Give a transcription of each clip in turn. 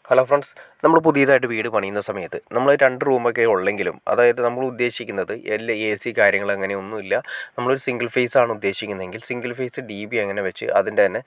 hello friends നമ്മൾ പുതിയതായിട്ട് വീട് പണിയുന്ന സമയത്ത് നമ്മൾ രണ്ട് റൂമൊക്കെ ഉള്ളെങ്കിലും അതായത് നമ്മൾ ഉദ്ദേശിക്കുന്നത് എല്ലാ എ സി കാര്യങ്ങൾ അങ്ങനെയൊന്നുമില്ല നമ്മളൊരു സിംഗിൾ ഫേസ് ആണ് ഉദ്ദേശിക്കുന്നതെങ്കിൽ സിംഗിൾ ഫേസ് ഡി ബി അങ്ങനെ വെച്ച് അതിൻ്റെ തന്നെ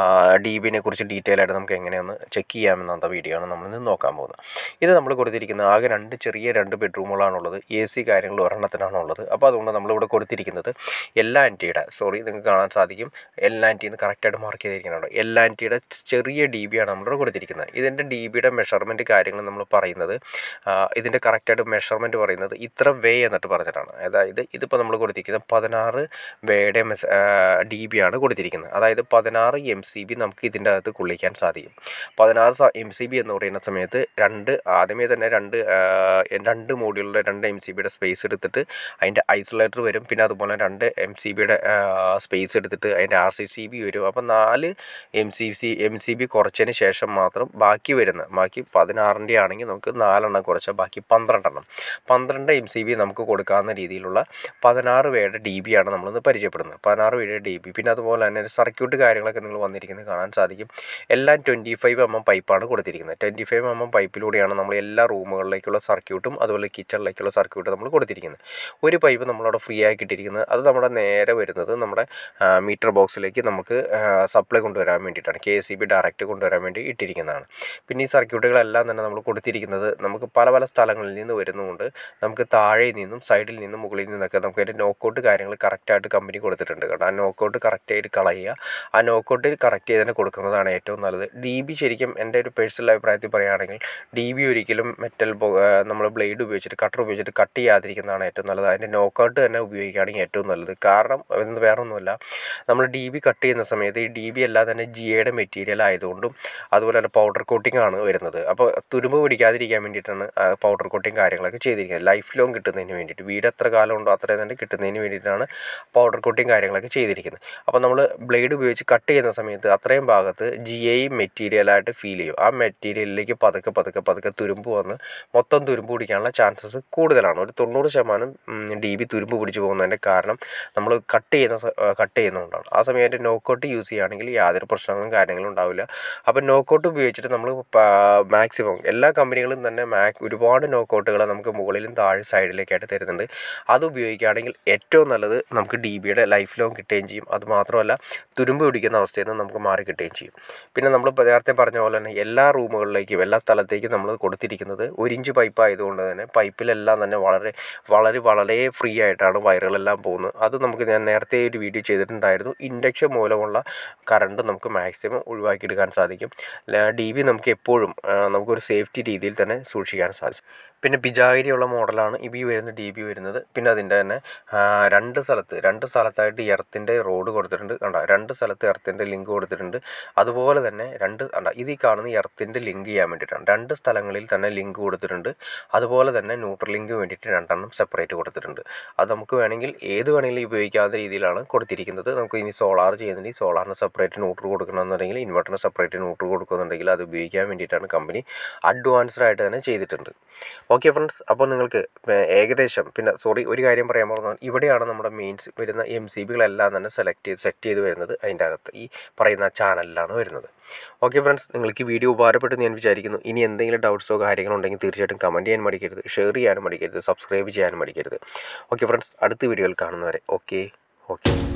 ഡി ബിനെ കുറിച്ച് ഡീറ്റെയിൽ ആയിട്ട് നമുക്ക് എങ്ങനെയൊന്ന് ചെക്ക് ചെയ്യാമെന്നുള്ള വീഡിയോ ആണ് നമ്മൾ ഇന്ന് നോക്കാൻ പോകുന്നത് ഇത് നമ്മൾ കൊടുത്തിരിക്കുന്ന ആകെ രണ്ട് ചെറിയ രണ്ട് ബെഡ്റൂമുകളാണുള്ളത് എ സി കാര്യങ്ങൾ ഒരെണ്ണത്തിനാണുള്ളത് അപ്പോൾ അതുകൊണ്ട് നമ്മളിവിടെ കൊടുത്തിരിക്കുന്നത് എൽ ആൻറ്റിയുടെ സോറി നിങ്ങൾക്ക് കാണാൻ സാധിക്കും എൽ ആൻറ്റിന്ന് കറക്റ്റായിട്ട് മാർക്ക് ചെയ്തിരിക്കുന്നുണ്ട് എൽ ആൻറ്റിയുടെ ചെറിയ ഡി ബി ആണ് നമ്മളിവിടെ കൊടുത്തിരിക്കുന്നത് ഇതിൻ്റെ ഡി ബിയുടെ മെഷർമെൻറ്റ് കാര്യങ്ങൾ നമ്മൾ പറയുന്നത് ആ, ഇതിൻ്റെ കറക്റ്റായിട്ട് മെഷർമെൻറ്റ് പറയുന്നത് ഇത്ര വേ എന്നിട്ട് പറഞ്ഞിട്ടാണ് അതായത് ഇതിപ്പോൾ നമ്മൾ കൊടുത്തിരിക്കുന്നത് പതിനാറ് വേയുടെ മെസ് ഡി ബി ആണ് കൊടുത്തിരിക്കുന്നത് അതായത് പതിനാറ് എം സി ബി നമുക്ക് ഇതിൻ്റെ അകത്ത് കൊള്ളിക്കാൻ സാധിക്കും പതിനാറ് എം സി ബി എന്ന് പറയുന്ന സമയത്ത് രണ്ട് ആദ്യമേ തന്നെ രണ്ട് ആ, രണ്ട് മോഡ്യൂളിലെ രണ്ട് എം സി ബിയുടെ സ്പേസ് എടുത്തിട്ട് അതിൻ്റെ ഐസൊലേറ്റർ വരും പിന്നെ അതുപോലെ രണ്ട് എം സി ബിയുടെ സ്പേസ് എടുത്തിട്ട് അതിൻ്റെ ആർ സി സി ബി വരും അപ്പോൾ നാല് M C C M C B കുറച്ചതിന് ശേഷം മാത്രം ബാക്കി വരുന്ന ബാക്കി പതിനാറിൻ്റെ ആണെങ്കിൽ നമുക്ക് നാലെണ്ണം കുറച്ചാൽ ബാക്കി പന്ത്രണ്ടെണ്ണം പന്ത്രണ്ട് എം സി ബി നമുക്ക് കൊടുക്കാവുന്ന രീതിയിലുള്ള പതിനാറ് പേരുടെ ഡി ബി ആണ് നമ്മളിന്ന് പരിചയപ്പെടുന്നത് പതിനാറ് പേരുടെ ഡി ബി പിന്നെ അതുപോലെ തന്നെ സർക്യൂട്ട് കാര്യങ്ങളൊക്കെ നിങ്ങൾ വന്നിരിക്കുന്നത് കാണാൻ സാധിക്കും എല്ലാം ട്വൻറ്റി ഫൈവ് എം എം പൈപ്പാണ് കൊടുത്തിരിക്കുന്നത് ട്വൻറ്റി ഫൈവ് എം എം പൈപ്പിലൂടെയാണ് നമ്മൾ എല്ലാ റൂമുകളിലേക്കുള്ള സർക്യൂട്ടും അതുപോലെ കിച്ചണിലേക്കുള്ള സർക്യൂട്ട് നമ്മൾ കൊടുത്തിരിക്കുന്നത് ഒരു പൈപ്പ് നമ്മളവിടെ ഫ്രീ ആക്കി ഇട്ടിരിക്കുന്നത് അത് നമ്മുടെ നേരെ വരുന്നത് നമ്മുടെ മീറ്റർ ബോക്സിലേക്ക് നമുക്ക് സപ്ലൈ കൊണ്ടുവരാൻ വേണ്ടിയിട്ടാണ് K S C B direct കൊണ്ടുവരാൻ വേണ്ടി ഇട്ടിരിക്കുന്നതാണ് പിന്നെ ഈ സർക്യൂട്ടുകളെല്ലാം തന്നെ നമ്മൾ കൊടുത്തിരിക്കുന്നത് നമുക്ക് പല പല സ്ഥലങ്ങളിൽ നിന്ന് വരുന്നതുകൊണ്ട് നമുക്ക് താഴെ നിന്നും സൈഡിൽ നിന്നും മുകളിൽ നിന്നൊക്കെ നമുക്ക് അതിൻ്റെ നോക്കൗട്ട് കാര്യങ്ങൾ കറക്റ്റായിട്ട് കമ്പനി കൊടുത്തിട്ടുണ്ട് കേട്ടോ ആ നോക്കൗട്ട് കറക്റ്റായിട്ട് കളയുക ആ നോക്കൗട്ട് കറക്റ്റ് ചെയ്ത് തന്നെ കൊടുക്കുന്നതാണ് ഏറ്റവും നല്ലത് ഡി ബി ശരിക്കും എൻ്റെ ഒരു പേഴ്സണൽ അഭിപ്രായത്തിൽ പറയുകയാണെങ്കിൽ ഡി ബി ഒരിക്കലും മെറ്റൽ നമ്മൾ ബ്ലേഡ് ഉപയോഗിച്ചിട്ട് കട്ടർ ഉപയോഗിച്ചിട്ട് കട്ട് ചെയ്യാതിരിക്കുന്നതാണ് ഏറ്റവും നല്ലത് അതിൻ്റെ നോക്കൗട്ട് തന്നെ ഉപയോഗിക്കുകയാണെങ്കിൽ ഏറ്റവും നല്ലത് കാരണം ഇത് വേറെ ഒന്നുമല്ല നമ്മൾ ഡി ബി കട്ട് ചെയ്യുന്ന സമയത്ത് ഈ ഡി ബി എല്ലാം തന്നെ ജി എയുടെ മെറ്റീരിയൽ ആയതുകൊണ്ടും അതുപോലെ തന്നെ പൗഡർ കോട്ടിംഗ് ആണ് വരുന്നത് അപ്പോൾ തുരുമ്പ് പിടിക്കാതിരിക്കാൻ വേണ്ടിയിട്ടാണ് പൗഡർ കോട്ടിങ് കാര്യങ്ങളൊക്കെ ചെയ്തിരിക്കുന്നത് ലൈഫ് ലോങ് കിട്ടുന്നതിന് വേണ്ടിയിട്ട് വീട് എത്ര കാലം ഉണ്ടോ അത്രയും തന്നെ കിട്ടുന്നതിന് വേണ്ടിയിട്ടാണ് പൗഡർ കോട്ടിങ് കാര്യങ്ങളൊക്കെ ചെയ്തിരിക്കുന്നത് അപ്പോൾ നമ്മൾ ബ്ലേഡ് ഉപയോഗിച്ച് കട്ട് ചെയ്യുന്ന സമയത്ത് അത്രയും ഭാഗത്ത് ജി ഐ മെറ്റീരിയലായിട്ട് ഫീൽ ചെയ്യും ആ മെറ്റീരിയലിലേക്ക് പതുക്കെ പതുക്കെ പതുക്കെ തുരുമ്പ് വന്ന് മൊത്തം തുരുമ്പ് പിടിക്കാനുള്ള ചാൻസസ് കൂടുതലാണ് ഒരു തൊണ്ണൂറ് ശതമാനം ഡി ബി തുരുമ്പ് പിടിച്ച് പോകുന്നതിൻ്റെ കാരണം നമ്മൾ കട്ട് ചെയ്യുന്ന കട്ട് ചെയ്യുന്നതുകൊണ്ടാണ് ആ സമയത്ത് നോക്കൗട്ട് യൂസ് ചെയ്യുകയാണെങ്കിൽ യാതൊരു പ്രശ്നങ്ങളും കാര്യങ്ങളും ഉണ്ടാവില്ല അപ്പോൾ നോക്കൗട്ട് ഉപയോഗിച്ചിട്ട് നമ്മൾ മാക്സിമം എല്ലാ കമ്പനികളും തന്നെ മാക് ഒരുപാട് നോക്കൗട്ടുകൾ നമുക്ക് മുകളിലും താഴെ സൈഡിലേക്കായിട്ട് തരുന്നുണ്ട് അത് ഉപയോഗിക്കുകയാണെങ്കിൽ ഏറ്റവും നല്ലത് നമുക്ക് ഡി ബിയുടെ ലൈഫ് ലോങ് കിട്ടുകയും ചെയ്യും അത് മാത്രമല്ല തുരുമ്പ് പിടിക്കുന്ന അവസ്ഥയിൽ നിന്ന് നമുക്ക് മാറി കിട്ടുകയും ചെയ്യും പിന്നെ നമ്മൾ നേരത്തെ പറഞ്ഞ പോലെ തന്നെ എല്ലാ റൂമുകളിലേക്കും എല്ലാ സ്ഥലത്തേക്കും നമ്മൾ കൊടുത്തിരിക്കുന്നത് ഒരു ഇഞ്ച് പൈപ്പ് ആയതുകൊണ്ട് തന്നെ പൈപ്പിലെല്ലാം തന്നെ വളരെ വളരെ വളരെ ഫ്രീ ആയിട്ടാണ് വയറുകളെല്ലാം പോകുന്നത് അത് നമുക്ക് ഞാൻ നേരത്തെ ഒരു വീഡിയോ ചെയ്തിട്ടുണ്ടായിരുന്നു ഇൻഡക്ഷൻ മൂലമുള്ള കറണ്ട് നമുക്ക് മാക്സിമം ഒഴിവാക്കിയെടുക്കാൻ സാധിക്കും ഡി ബി നമുക്ക് എപ്പോഴും ആ, നമുക്കൊരു സേഫ്റ്റി രീതിയിൽ തന്നെ സൂക്ഷിക്കാൻ സാധിക്കും പിന്നെ പിജാഗിരിയുള്ള മോഡലാണ് ഈ ബി വരുന്ന ഡി ബി വരുന്നത് പിന്നെ അതിൻ്റെ തന്നെ ആ, രണ്ട് സ്ഥലത്ത് രണ്ട് സ്ഥലത്തായിട്ട് എർത്തിൻ്റെ റോഡ് കൊടുത്തിട്ടുണ്ട് കണ്ട രണ്ട് സ്ഥലത്ത് എർത്തിൻ്റെ ലിങ്ക് കൊടുത്തിട്ടുണ്ട് അതുപോലെ തന്നെ രണ്ട് കണ്ട ഇത് ഈ കാണുന്ന എർത്തിൻ്റെ ലിങ്ക് ചെയ്യാൻ വേണ്ടിയിട്ടാണ് രണ്ട് സ്ഥലങ്ങളിൽ തന്നെ ലിങ്ക് കൊടുത്തിട്ടുണ്ട് അതുപോലെ തന്നെ ന്യൂട്രൽ ലിങ്ക് വേണ്ടിയിട്ട് രണ്ടെണ്ണം സെപ്പറേറ്റ് കൊടുത്തിട്ടുണ്ട് അത് നമുക്ക് വേണമെങ്കിൽ ഏത് വേണമെങ്കിലും ഉപയോഗിക്കാവുന്ന രീതിയിലാണ് കൊടുത്തിരിക്കുന്നത് നമുക്ക് ഇനി സോളാർ ചെയ്യുന്നുണ്ടെങ്കിൽ സോളാറിന് സെപ്പറേറ്റ് ന്യൂട്രൽ കൊടുക്കണമെന്നുണ്ടെങ്കിൽ ഇൻവെർട്ടറിന് സെപ്പറേറ്റ് ന്യൂട്രൽ കൊടുക്കുന്നുണ്ടെങ്കിൽ അത് ഉപയോഗിക്കാൻ വേണ്ടിയിട്ടാണ് കമ്പനി അഡ്വാൻസ്ഡ് ആയിട്ട് തന്നെ ചെയ്തിട്ടുണ്ട് ഓക്കെ ഫ്രണ്ട്സ് അപ്പോൾ നിങ്ങൾക്ക് ഏ- ഏകദേശം പിന്നെ സോറി ഒരു കാര്യം പറയാൻ പറഞ്ഞു ഇവിടെയാണ് നമ്മുടെ മെയിൻസ് വരുന്ന എം സി ബികളെല്ലാം തന്നെ സെലക്ട് ചെയ്ത് സെറ്റ് ചെയ്ത് വരുന്നത് അതിൻ്റെ അകത്ത് ഈ പറയുന്ന ചാനലിലാണ് വരുന്നത് ഓക്കെ ഫ്രണ്ട്സ് നിങ്ങൾക്ക് ഈ വീഡിയോ ഉപകാരപ്പെട്ടെന്ന് ഞാൻ വിചാരിക്കുന്നു ഇനി എന്തെങ്കിലും ഡൗട്ട്സോ കാര്യങ്ങളോ ഉണ്ടെങ്കിൽ തീർച്ചയായിട്ടും കമൻറ്റ് ചെയ്യാൻ മടിക്കരുത് ഷെയർ ചെയ്യാനും മടിക്കരുത് സബ്സ്ക്രൈബ് ചെയ്യാനും മടിക്കരുത് ഓക്കെ ഫ്രണ്ട്സ് അടുത്ത വീഡിയോയിൽ കാണുന്നവരെ ഓക്കെ ഓക്കെ